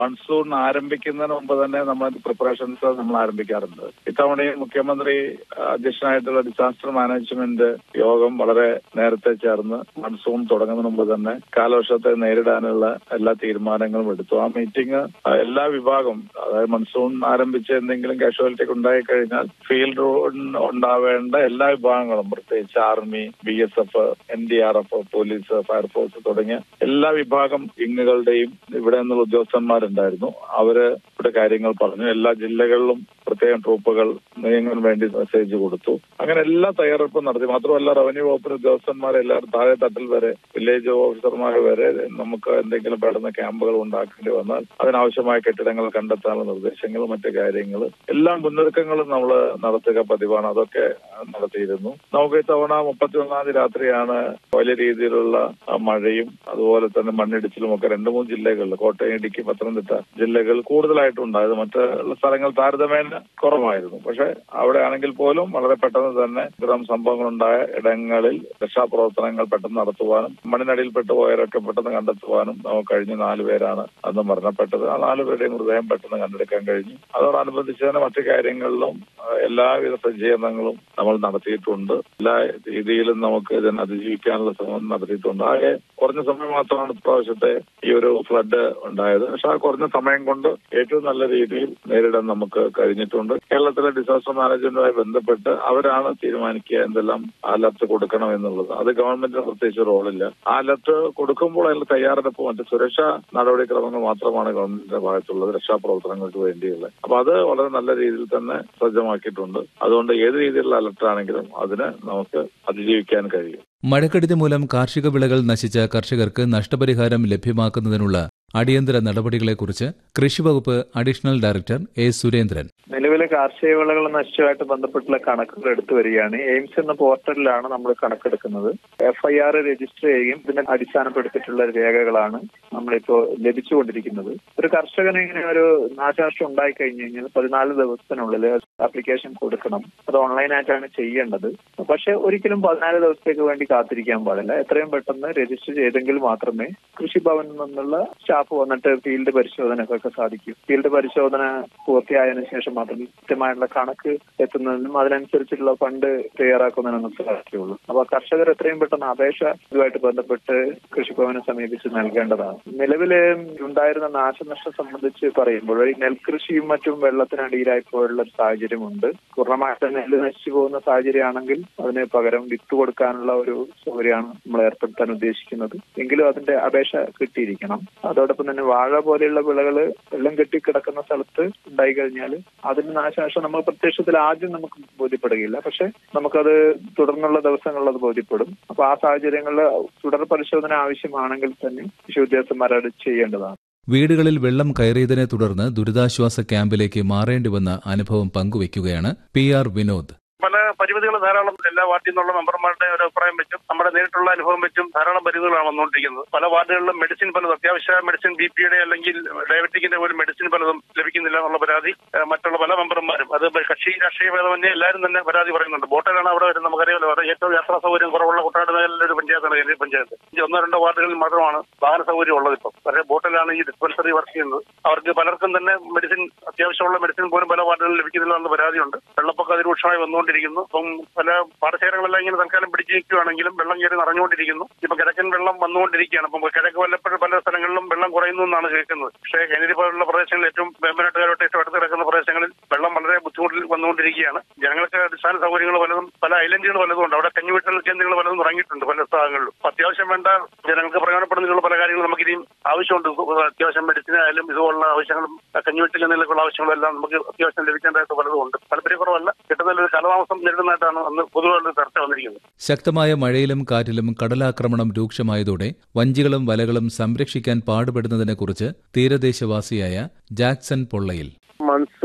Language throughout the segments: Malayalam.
മൺസൂൺ ആരംഭിക്കുന്നതിന് മുമ്പ് തന്നെ നമ്മൾ പ്രിപ്പറേഷൻസ് നമ്മൾ ആരംഭിക്കാറുണ്ട് ഇത്തവണയും മുഖ്യമന്ത്രി അധ്യക്ഷനായിട്ടുള്ള ഡിസാസ്റ്റർ മാനേജ്മെന്റ് യോഗം വളരെ നേരത്തെ ചേർന്ന് മൺസൂൺ തുടങ്ങുന്നതിന് മുമ്പ് തന്നെ കാലവർഷത്തെ നേരിടാനുള്ള എല്ലാ തീരുമാനങ്ങളും എടുത്തു ആ മീറ്റിംഗ് എല്ലാ വിഭാഗം അതായത് മൺസൂൺ ആരംഭിച്ച് എന്തെങ്കിലും കാഷ്വാലിറ്റി ഉണ്ടായി കഴിഞ്ഞാൽ ഫീൽഡ് ഉണ്ടാവേണ്ട എല്ലാ വിഭാഗങ്ങളും പ്രത്യേകിച്ച് army B S F N D R F police fire force തുടങ്ങിയ എല്ലാ വിഭാഗം വിങ്ങുകളുടെയും ഇവിടെ നിന്നുള്ള ഉദ്യോഗസ്ഥന്മാരുണ്ടായിരുന്നു അവര് ഇവിടെ കാര്യങ്ങൾ പറഞ്ഞു എല്ലാ ജില്ലകളിലും പ്രത്യേകം ട്രൂപ്പുകൾ നീങ്ങാൻ വേണ്ടി മെസ്സേജ് കൊടുത്തു അങ്ങനെ എല്ലാ തയ്യാറെടുപ്പും നടത്തി മാത്രമല്ല റവന്യൂ വകുപ്പിന് ഉദ്യോഗസ്ഥന്മാരെ എല്ലാവരും താഴെ തട്ടിൽ വരെ വില്ലേജ് ഓഫീസർമാർ വരെ നമുക്ക് എന്തെങ്കിലും പെടുന്ന ക്യാമ്പുകൾ ഉണ്ടാക്കേണ്ടി വന്നാൽ അതിനാവശ്യമായ കെട്ടിടങ്ങൾ കണ്ടെത്താനുള്ള നിർദ്ദേശങ്ങൾ മറ്റു കാര്യങ്ങൾ എല്ലാ മുന്നൊരുക്കങ്ങളും നമ്മൾ നടത്തുക പതിവാണ് അതൊക്കെ നടത്തിയിരുന്നു നമുക്ക് ഇത്തവണ മുപ്പത്തി ഒന്നാം തീയതി രാത്രിയാണ് വലിയ രീതിയിലുള്ള മഴയും അതുപോലെ തന്നെ മണ്ണിടിച്ചിലും ഒക്കെ രണ്ട് മൂന്ന് ജില്ലകളിൽ കോട്ടയം ഇടുക്കി പത്തനംതിട്ട ജില്ലകൾ കൂടുതലായിട്ടുണ്ടായത് മറ്റുള്ള സ്ഥലങ്ങൾ താരതമ്യേന കുറവായിരുന്നു പക്ഷെ അവിടെ ആണെങ്കിൽ പോലും വളരെ പെട്ടെന്ന് തന്നെ ഇത്തരം സംഭവങ്ങളുണ്ടായ ഇടങ്ങളിൽ രക്ഷാപ്രവർത്തനങ്ങൾ പെട്ടെന്ന് നടത്തുവാനും മണ്ണിനടിയിൽപ്പെട്ടു പോയവരൊക്കെ പെട്ടെന്ന് കണ്ടെത്തുവാനും നമുക്ക് കഴിഞ്ഞ നാല് പേരാണ് അന്ന് മരണപ്പെട്ടത് ആ നാല് പേരുടെയും മൃതദേഹം പെട്ടെന്ന് കണ്ടെടുക്കാൻ കഴിഞ്ഞു അതോടനുബന്ധിച്ച് തന്നെ മറ്റു കാര്യങ്ങളിലും എല്ലാവിധ സജ്ജീകരണങ്ങളും നമ്മൾ നടത്തിയിട്ടുണ്ട് എല്ലാ രീതിയിലും നമുക്ക് ഇതിനെ അതിജീവിക്കാനുള്ള ശ്രമം നടത്തിയിട്ടുണ്ട് ആകെ കുറഞ്ഞ സമയം മാത്രമാണ് ഇപ്രാവശ്യത്തെ ഈ ഒരു ഫ്ലഡ് ഉണ്ടായത് പക്ഷെ ആ കുറഞ്ഞ സമയം കൊണ്ട് ഏറ്റവും നല്ല രീതിയിൽ നേരിടാൻ നമുക്ക് കഴിഞ്ഞിട്ടുണ്ട് കേരളത്തിലെ ഡിസാസ്റ്റർ മാനേജ്മെന്റുമായി ബന്ധപ്പെട്ട് അവരാണ് തീരുമാനിക്കുക എന്തെല്ലാം അലർട്ട് കൊടുക്കണം എന്നുള്ളത് അത് ഗവൺമെന്റിന് പ്രത്യേകിച്ച് റോളില്ല ആ അലർട്ട് കൊടുക്കുമ്പോൾ അതിൽ തയ്യാറെടുപ്പ് മറ്റ് സുരക്ഷാ നടപടിക്രമങ്ങൾ മാത്രമാണ് ഗവൺമെന്റിന്റെ ഭാഗത്തുള്ളത് രക്ഷാപ്രവർത്തനങ്ങൾക്ക് വേണ്ടിയുള്ളത് അപ്പൊ അത് വളരെ നല്ല രീതിയിൽ തന്നെ സജ്ജമാക്കിയിട്ടുണ്ട് അതുകൊണ്ട് ഏത് രീതിയിലുള്ള അലർട്ട് ആണെങ്കിലും അതിന് നമുക്ക് അതിജീവിക്കാൻ കഴിയും മഴക്കെടുതി മൂലം കാർഷിക വിളകൾ നശിച്ച കർഷകർക്ക് നഷ്ടപരിഹാരം ലഭ്യമാക്കുന്നതിനുള്ള അടിയന്തര നടപടികളെക്കുറിച്ച് കൃഷിവകുപ്പ് അഡീഷണൽ ഡയറക്ടർ എ സുരേന്ദ്രൻ നിലവിലെ കാർഷിക വിളകൾ നഷ്ടമായിട്ട് ബന്ധപ്പെട്ടുള്ള കണക്കുകൾ എടുത്തു വരികയാണ് എയിംസ് എന്ന പോർട്ടലിലാണ് നമ്മൾ കണക്കെടുക്കുന്നത് എഫ് ഐ ആർ രജിസ്റ്റർ ചെയ്യുകയും ഇതിനെ അടിസ്ഥാനപ്പെടുത്തിയിട്ടുള്ള രേഖകളാണ് നമ്മളിപ്പോ ലഭിച്ചുകൊണ്ടിരിക്കുന്നത് ഒരു കർഷകന് ഇങ്ങനെ ഒരു നാശനഷ്ടം ഉണ്ടായി കഴിഞ്ഞു കഴിഞ്ഞാൽ പതിനാല് ദിവസത്തിനുള്ളിൽ ആപ്ലിക്കേഷൻ കൊടുക്കണം അത് ഓൺലൈനായിട്ടാണ് ചെയ്യേണ്ടത് പക്ഷെ ഒരിക്കലും പതിനാല് ദിവസത്തേക്ക് വേണ്ടി കാത്തിരിക്കാൻ പാടില്ല എത്രയും പെട്ടെന്ന് രജിസ്റ്റർ ചെയ്തെങ്കിൽ മാത്രമേ കൃഷിഭവനിൽ നിന്നുള്ള സ്റ്റാഫ് വന്നിട്ട് ഫീൽഡ് പരിശോധനക്കൊക്കെ സാധിക്കും ഫീൽഡ് പരിശോധന പൂർത്തിയായതിനു ശേഷം മാത്രം കൃത്യമായിട്ടുള്ള കണക്ക് എത്തുന്നതിനും അതിനനുസരിച്ചുള്ള ഫണ്ട് തയ്യാറാക്കുന്നതിനും സാധിക്കുകയുള്ളൂ അപ്പൊ കർഷകർ എത്രയും പെട്ടെന്ന് അപേക്ഷ ഇതുമായിട്ട് ബന്ധപ്പെട്ട് കൃഷിഭവനെ സമീപിച്ച് നൽകേണ്ടതാണ് നിലവില് ഉണ്ടായിരുന്ന നാശനഷ്ടം സംബന്ധിച്ച് പറയുമ്പോൾ ഈ നെൽകൃഷിയും മറ്റും വെള്ളത്തിനടിയിലായി പോയുള്ള ഒരു സാഹചര്യമുണ്ട് പൂർണ്ണമായിട്ട് നെല്ല് നശിച്ചു പോകുന്ന സാഹചര്യമാണെങ്കിൽ അതിന് പകരം വിത്ത് കൊടുക്കാനുള്ള ഒരു സൗകര്യമാണ് നമ്മൾ ഏർപ്പെടുത്താൻ ഉദ്ദേശിക്കുന്നത് എങ്കിലും അതിന്റെ അപേക്ഷ കിട്ടിയിരിക്കണം അതോടൊപ്പം തന്നെ വാഴ പോലെയുള്ള വിളകൾ വെള്ളം കെട്ടിക്കിടക്കുന്ന സ്ഥലത്ത് ഉണ്ടായി കഴിഞ്ഞാൽ അതിന് നാശനഷ്ടം നമ്മൾ പ്രത്യക്ഷത്തിൽ ആദ്യം നമുക്ക് ബോധ്യപ്പെടുകയില്ല പക്ഷെ നമുക്കത് തുടർന്നുള്ള ദിവസങ്ങളിൽ അത് ബോധ്യപ്പെടും അപ്പൊ ആ സാഹചര്യങ്ങളിൽ തുടർ പരിശോധന ആവശ്യമാണെങ്കിൽ തന്നെ കൃഷി ഉദ്യോഗസ്ഥന്മാരത് ചെയ്യേണ്ടതാണ് വീടുകളിൽ വെള്ളം കയറിയതിനെ തുടർന്ന് ദുരിതാശ്വാസ ക്യാമ്പിലേക്ക് മാറേണ്ടി വന്ന അനുഭവം പങ്കുവയ്ക്കുകയാണ് പി ആർ വിനോദ് പല പരിമിതികൾ ധാരാളം എല്ലാ വാർഡിൽ നിന്നുള്ള മെമ്പർമാരുടെ ഒരു അഭിപ്രായം വെച്ചും നമ്മുടെ നേരിട്ടുള്ള അനുഭവം വെച്ചും ധാരാളം പരിമിതികളാണ് വന്നുകൊണ്ടിരിക്കുന്നത് പല വാർഡുകളിലും മെഡിസിൻ പലതും അത്യാവശ്യ മെഡിസിൻ ബി പിയുടെ അല്ലെങ്കിൽ ഡയബറ്റിക്കിന്റെ പോലും മെഡിസിൻ പലതും ലഭിക്കുന്നില്ല എന്നുള്ള പരാതി ഏഹ് മറ്റുള്ള പല മെമ്പർമാരും അത് കക്ഷി രാഷ്ട്രീയ ഭേദമന്യേ എല്ലാവരും തന്നെ പരാതി പറയുന്നുണ്ട് ബോട്ടിലാണ് അവിടെ വരുന്നത് നമുക്കറിയാമല്ലോ അവിടെ ഏറ്റവും യാത്രാ സൗകര്യം കുറവുള്ള കുട്ടാട് മേഖലയിലെ ഒരു പഞ്ചായത്താണ് കേന്ദ്ര പഞ്ചായത്ത് ഈ ഒന്നോ രണ്ടോ വാർഡുകളിൽ മാത്രമാണ് വാഹന സൗകര്യം ഉള്ളത് ഇപ്പം പക്ഷേ ബോട്ടിലാണ് ഈ ഡിസ്പെൻസറി വർക്ക് ചെയ്യുന്നത് അവർക്ക് പലർക്കും തന്നെ മെഡിസിൻ അത്യാവശ്യമുള്ള മെഡിസിൻ പോലും പല വാർഡുകളിൽ ലഭിക്കുന്നില്ല എന്ന പരാതിയുണ്ട് വെള്ളപ്പൊക്കം അതിരൂക്ഷമായി വന്നുകൊണ്ടിരിക്കുന്നു ഇപ്പം പല പാടശേഖരങ്ങളെല്ലാം ഇങ്ങനെ തൽക്കാലം പിടിച്ചു നിൽക്കുകയാണെങ്കിലും വെള്ളം കയറി നിറഞ്ഞുകൊണ്ടിരിക്കുന്നു ഇപ്പൊ കിഴക്കൻ വെള്ളം വന്നുകൊണ്ടിരിക്കുകയാണ് അപ്പം കിഴക്ക് വല്ലപ്പോഴും പല സ്ഥലങ്ങളിലും വെള്ളം കുറയുന്നു എന്നാണ് കേൾക്കുന്നത് പക്ഷേ കനരി പോലുള്ള പ്രദേശങ്ങളിൽ ഏറ്റവും വേമ്പനാട്ടുകാരോട്ട് ഏറ്റവും അടുത്ത് കിടക്കുന്ന പ്രദേശങ്ങളിൽ വെള്ളം വളരെ ബുദ്ധിമുട്ടിൽ വന്നുകൊണ്ടിരിക്കുകയാണ് ജനങ്ങൾക്ക് അടിസ്ഥാന സൗകര്യങ്ങൾ പലതും പല ഐലൻഡുകൾ പലതും ഉണ്ട് അവിടെ കഞ്ഞിവീട്ടൽ കേന്ദ്രങ്ങൾ പലതും തുടങ്ങിയിട്ടുണ്ട് പല സ്ഥലങ്ങളിലും അപ്പൊ അത്യാവശ്യം വേണ്ട ജനങ്ങൾക്ക് പ്രയോജനപ്പെടുന്നതിനുള്ള പല കാര്യങ്ങളും നമുക്ക് ഇനിയും ആവശ്യമുണ്ട് അത്യാവശ്യം മെഡിസിൻ ആയാലും ഇതുപോലുള്ള ആവശ്യങ്ങളും കഞ്ഞിവീട്ടിൽ നിന്നുള്ള ആവശ്യങ്ങളും എല്ലാം നമുക്ക് അത്യാവശ്യം ലഭിക്കേണ്ടതായിട്ട് പലതും ഉണ്ട് താല്പര്യക്കുറവല്ല കിട്ടുന്നതിൽ ഒരു കാലതാമസം നേരിടുന്നതായിട്ടാണ് അന്ന് പൊതുവെ ചർച്ച വന്നിരിക്കുന്നത് ശക്തമായ മഴയിലും കാറ്റിലും കടലാക്രമണം രൂക്ഷമായതോടെ വഞ്ചികളും വലകളും സംരക്ഷിക്കാൻ പാടുപെടുന്നതിനെക്കുറിച്ച് തീരദേശവാസിയായ ജാക്സൺ പൊള്ളയിൽ മൺസൂൺ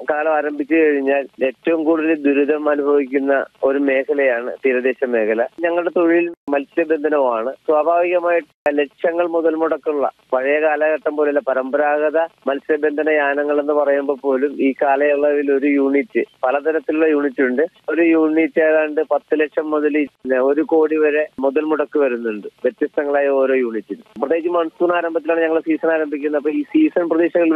കാലം ആരംഭിച്ചു കഴിഞ്ഞാൽ ഏറ്റവും കൂടുതൽ ദുരിതം അനുഭവിക്കുന്ന ഒരു മേഖലയാണ് തീരദേശ മേഖല ഞങ്ങളുടെ തൊഴിൽ മത്സ്യബന്ധനവുമാണ് സ്വാഭാവികമായിട്ട് ലക്ഷങ്ങൾ മുതൽ മുടക്കുള്ള പഴയ കാലഘട്ടം പോലെയുള്ള പരമ്പരാഗത മത്സ്യബന്ധന യാനങ്ങൾ എന്ന് പറയുമ്പോൾ പോലും ഈ കാലയളവിൽ ഒരു യൂണിറ്റ് പലതരത്തിലുള്ള യൂണിറ്റ് ഉണ്ട് ഒരു യൂണിറ്റ് ഏതാണ്ട് പത്ത് ലക്ഷം മുതൽ ഒരു കോടി വരെ മുതൽ മുടക്ക് വരുന്നുണ്ട് വ്യത്യസ്തങ്ങളായ ഓരോ യൂണിറ്റിനും പ്രത്യേകിച്ച് മൺസൂൺ ആരംഭത്തിലാണ് ഞങ്ങൾ സീസൺ ആരംഭിക്കുന്നത് അപ്പൊ ഈ സീസൺ പ്രതീക്ഷകൾ